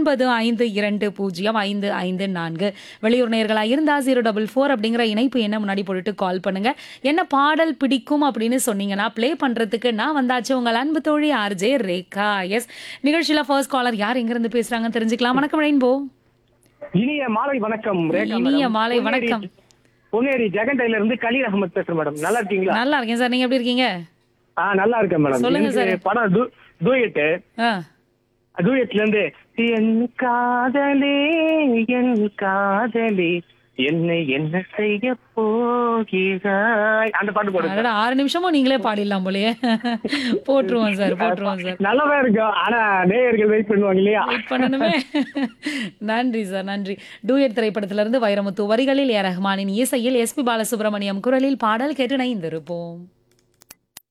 ஒன்பது ஐந்து இரண்டு பூஜ்ஜியம் ஐந்து ஐந்து நான்கு வெளியூர் நேர்களா இருந்தா ஜீரோ டபுள் ஃபோர் அப்படிங்கிற இணைப்பு என்ன முன்னாடி போட்டுட்டு கால் பண்ணுங்க என்ன பாடல் பிடிக்கும் அப்படின்னு சொன்னீங்கன்னா ப்ளே பண்றதுக்கு நான் வந்தாச்சு உங்கள் அன்பு தோழி ஆர்ஜே ரேகா எஸ் நிகழ்ச்சியில ஃபர்ஸ்ட் காலர் யார் எங்க இருந்து பேசுறாங்கன்னு தெரிஞ்சுக்கலாம் வணக்கம் ரெயின்போ இனிய மாலை வணக்கம் ரேகா இனிய மேடம். மாலை பொன்னேரி- வணக்கம். பொன்னேரி ஜெகண்டையில இருந்து கலீல் அகமது பேசுறேன் மேடம் நல்லா இருக்கீங்களா நல்லா இருக்கேன் சார் நீங்க எப்படி இருக்கீங்க ஆ நல்லா இருக்கேன் மேடம் சொல்லுங்க எனக்கு சார். படம் டூ- டூயட் ஆ டூயட்ல இருந்து என் காதலே என் காதலே என்னை என்ன செய்ய போகிறாய் அந்த பாட்டு போடுங்க அடடா, ஆறு நிமிஷமும் நீங்களே பாடிடலாம் போலயே போட்டுருவோம் சார் போட்டுருவோம் சார் நல்லாதான் இருக்கும் ஆனா நேயர்கள் வெயிட் பண்ணுவாங்க இல்லையா வெயிட் பண்ணணுமே நன்றி சார் நன்றி டூயட் திரைப்படத்துல இருந்து வைரமுத்து வரிகளில் ஏ ரஹ்மானின் இசையில் எஸ்பி பாலசுப்ரமணியம் குரலில் பாடல் கேட்டு நைந்திருப்போம்